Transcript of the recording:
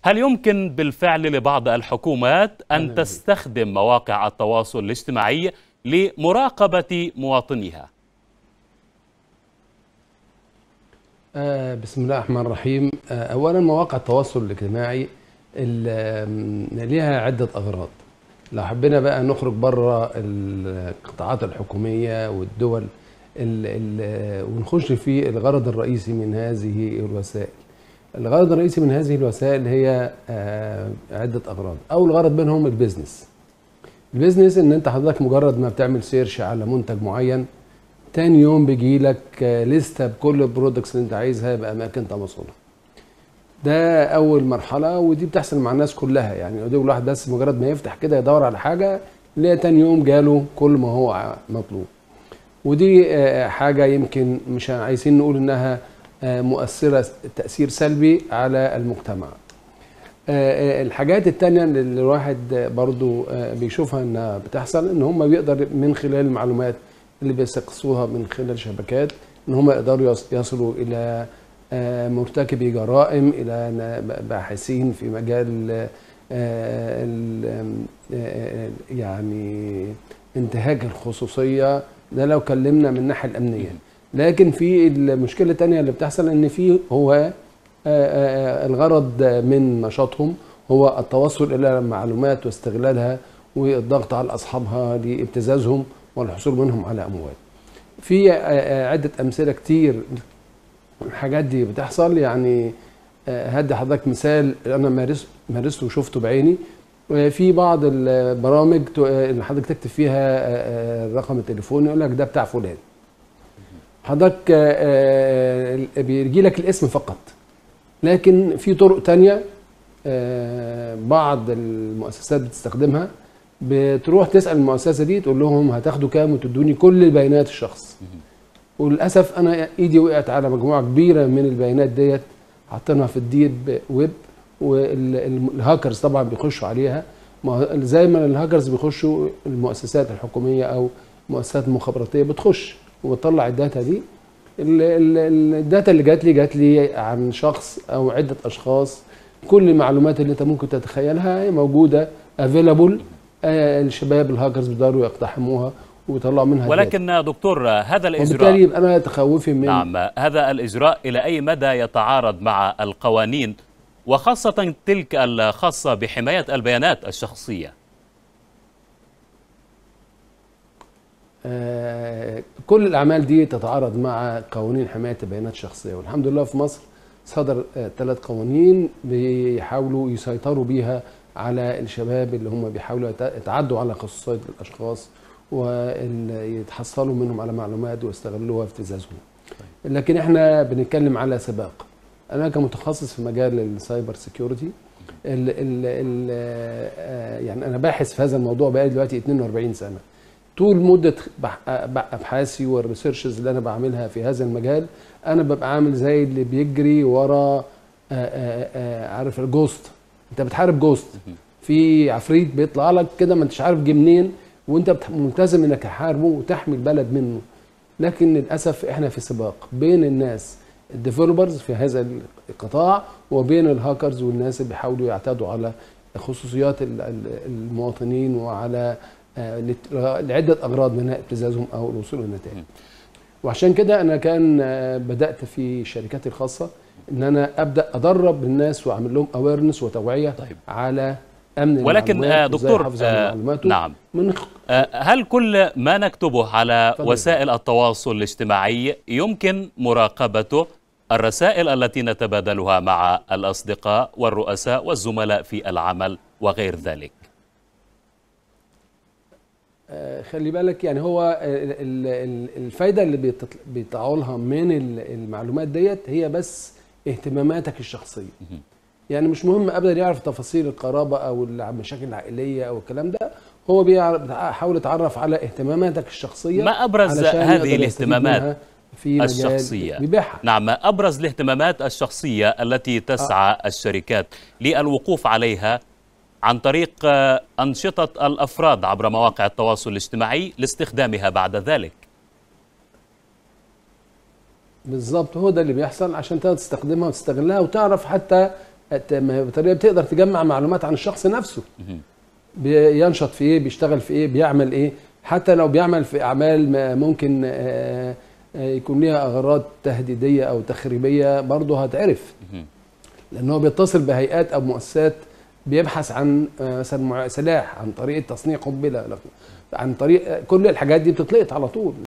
هل يمكن بالفعل لبعض الحكومات أن تستخدم مواقع التواصل الاجتماعي لمراقبة مواطنيها؟ آه بسم الله الرحمن الرحيم آه اولا مواقع التواصل الاجتماعي ليها عده اغراض لو حبينا بقى نخرج بره القطاعات الحكوميه والدول ال ال ونخش في الغرض الرئيسي من هذه الوسائل الغرض الرئيسي من هذه الوسائل هي آه عده اغراض اول غرض منهم البيزنس البيزنس ان انت حضرتك مجرد ما بتعمل سيرش على منتج معين تاني يوم بيجي لك لستة بكل البرودكتس اللي انت عايزها باماكن تواصلها ده اول مرحله ودي بتحصل مع الناس كلها يعني دي الواحد بس مجرد ما يفتح كده يدور على حاجه يلاقي تاني يوم جاله كل ما هو مطلوب ودي حاجه يمكن مش عايزين نقول انها مؤثره تاثير سلبي على المجتمع الحاجات التانية اللي الواحد برضو بيشوفها انها بتحصل ان هم بيقدر من خلال المعلومات اللي بيستقصوها من خلال شبكات ان هم يقدروا يصلوا الى مرتكبي جرائم الى باحثين في مجال يعني انتهاك الخصوصيه ده لو كلمنا من الناحيه الامنيه لكن في المشكله الثانيه اللي بتحصل ان في هو الغرض من نشاطهم هو التوصل الى المعلومات واستغلالها والضغط على اصحابها لابتزازهم والحصول منهم على اموال. في عده امثله كتير الحاجات دي بتحصل يعني هدي حضرتك مثال انا مارست مارسته وشفته بعيني في بعض البرامج اللي حضرتك تكتب فيها رقم التليفون يقول لك ده بتاع فلان. حضرتك بيجي لك الاسم فقط لكن في طرق تانية بعض المؤسسات بتستخدمها بتروح تسال المؤسسه دي تقول لهم هتاخدوا كام وتدوني كل بيانات الشخص وللاسف انا ايدي وقعت على مجموعه كبيره من البيانات ديت حاطينها في الديب ويب والهاكرز طبعا بيخشوا عليها زي ما الهاكرز بيخشوا المؤسسات الحكوميه او المؤسسات المخابراتيه بتخش وبتطلع الداتا دي الداتا اللي جات لي جات لي عن شخص او عده اشخاص كل المعلومات اللي انت ممكن تتخيلها موجوده افيلابل الشباب الهاكرز بيقدروا يقتحموها ويطلعوا منها ولكن داتا. دكتور هذا الاجراء وبالتالي يبقى انا تخوفي من نعم هذا الاجراء الى اي مدى يتعارض مع القوانين وخاصه تلك الخاصه بحمايه البيانات الشخصيه آه كل الاعمال دي تتعارض مع قوانين حمايه البيانات الشخصيه والحمد لله في مصر صدر آه ثلاث قوانين بيحاولوا يسيطروا بيها على الشباب اللي هم بيحاولوا يتعدوا على خصوصيه الاشخاص ويتحصلوا منهم على معلومات ويستغلوها في ابتزازهم. لكن احنا بنتكلم على سباق. انا كمتخصص في مجال السايبر سيكيورتي ال ال ال يعني انا باحث في هذا الموضوع بقالي دلوقتي 42 سنه. طول مده ابحاثي والريسيرشز اللي انا بعملها في هذا المجال انا ببقى عامل زي اللي بيجري ورا عارف الجوست انت بتحارب جوست في عفريت بيطلع لك كده ما انتش عارف جه منين وانت ملتزم انك تحاربه وتحمي البلد منه لكن للاسف احنا في سباق بين الناس الديفلوبرز في هذا القطاع وبين الهاكرز والناس اللي بيحاولوا يعتادوا على خصوصيات المواطنين وعلى لعده اغراض منها ابتزازهم او الوصول للنتائج. وعشان كده انا كان بدات في شركاتي الخاصه ان انا ابدا ادرب الناس واعمل لهم اويرنس وتوعيه طيب. على امن ولكن آه دكتور آه نعم من آه هل كل ما نكتبه على فضل. وسائل التواصل الاجتماعي يمكن مراقبته الرسائل التي نتبادلها مع الاصدقاء والرؤساء والزملاء في العمل وغير ذلك خلي بالك يعني هو الفايده اللي بيطلعوا لها من المعلومات ديت هي بس اهتماماتك الشخصيه يعني مش مهم ابدا يعرف تفاصيل القرابه او المشاكل العائليه او الكلام ده هو بيحاول يتعرف على اهتماماتك الشخصيه ما ابرز هذه الاهتمامات في الشخصية بيبيعها نعم ما أبرز الاهتمامات الشخصية التي تسعى آه. الشركات للوقوف عليها عن طريق أنشطة الأفراد عبر مواقع التواصل الاجتماعي لاستخدامها بعد ذلك بالظبط هو ده اللي بيحصل عشان تقدر تستخدمها وتستغلها وتعرف حتى بطريقه بتقدر تجمع معلومات عن الشخص نفسه بينشط في ايه بيشتغل في ايه بيعمل ايه حتى لو بيعمل في اعمال ممكن يكون ليها اغراض تهديديه او تخريبيه برضه هتعرف لان هو بيتصل بهيئات او مؤسسات بيبحث عن مثلا سلاح عن طريقه تصنيع قنبله عن طريق كل الحاجات دي بتتلقط على طول